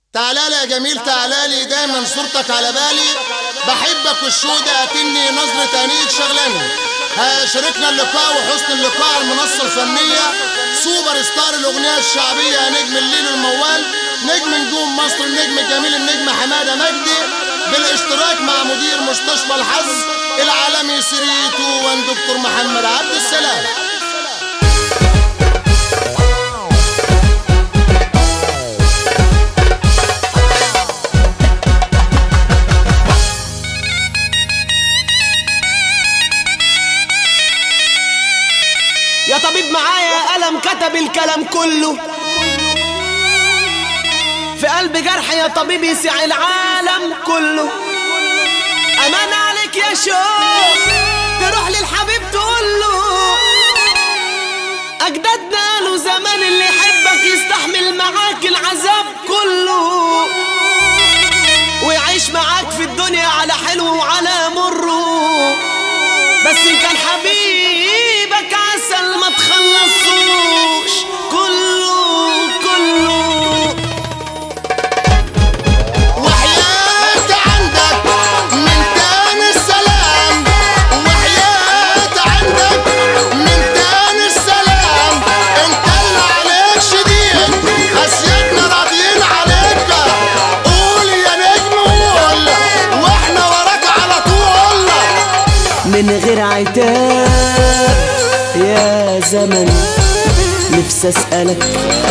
تعالى يا جميل تعالى لي دايما صورتك على بالي بحبك والشوق ده قاتلني نظرة عينيك شغلاني شاركنا اللقاء وحسن اللقاء على المنصة الفنية سوبر ستار الأغنية الشعبية نجم الليل الموال نجم نجوم مصر النجم الجميل النجم حمادة مجدي بالاشتراك مع مدير مستشفى الحظ العالمي سريتو وان دكتور محمد عبد السلام يا طبيب معايا قلم كتب الكلام كله في قلب جرح يا طبيب يسع العالم كله امان عليك يا شوق تروح للحبيب تقول له اجدادنا قالوا زمان اللي يحبك يستحمل معاك العذاب كله ويعيش معاك في الدنيا على حلو وعلى مره بس ان كان حبيبك عسل ما تخلصوش كله كله وحياة عندك من تاني السلام وحياة عندك من تاني السلام انت اللي عليك شديد خسيتنا راضيين عليك قول يا نجم قول واحنا وراك على طول من غير عتاب يا زمن نفسي اسألك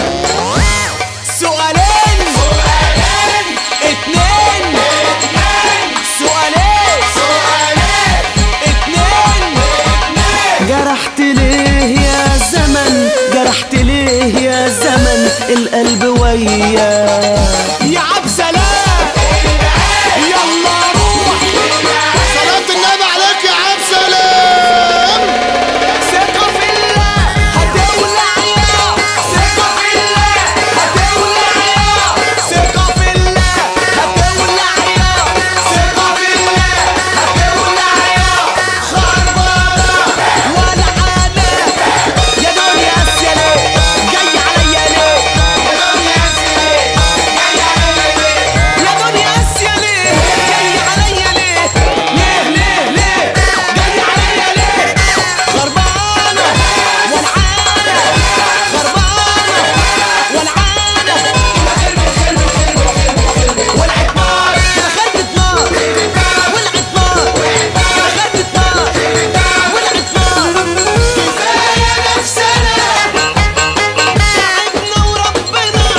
سؤالين سؤالين اتنين سؤالين سؤالين اتنين جرحت ليه يا زمن جرحت ليه يا زمن القلب وياك يا عبد سلام يلا روح صلاة النبي عليك يا عبد سلام ثقة في الله هتولع يا ثقة في الله هتولع يا ثقة في الله هتولع يا ثقة في الله هتولع يا خربانة ولعانة يا دنيا السلام جاي عليا ليه يا دنيا السلام جاي عليا ليه يا دنيا السلام جاي عليا ليه ليه ليه ليه جاي عليا ليه خربانة ولعانة خربانة ولعانة ولعت نار دخلت نار ولعت نار دخلت نار ولعت نار كفاية نفسنا تعبنا وربنا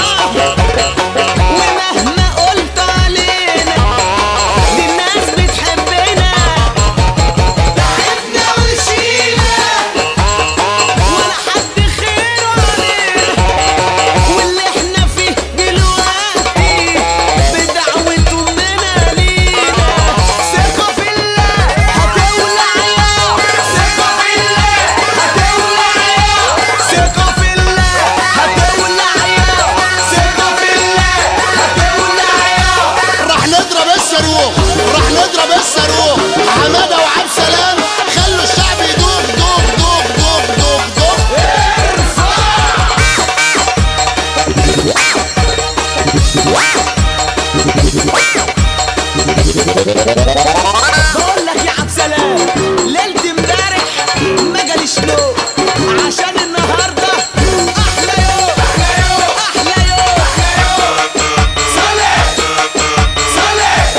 ومهما قلت علينا دي الناس بتحبنا تعبنا وشينا ولا حد خيره علينا واللي احنا فيه دلوقتي بدعوة امنا لينا ثقة في الله هتولع يا ثقة في الله هتولع يا ثقة في الله هتولع يا ثقة في الله هتولع يا راح نضرب الصاروخ راح نضرب الصاروخ حماده وعبد سلام خلوا الشعب يدوب دوب دوب دوب دوب دوب بقول لك يا عبد سلام ليلة امبارح ما جاليش نوم عشان النهارده احلى يوم احلى يوم احلى يوم صالح صالح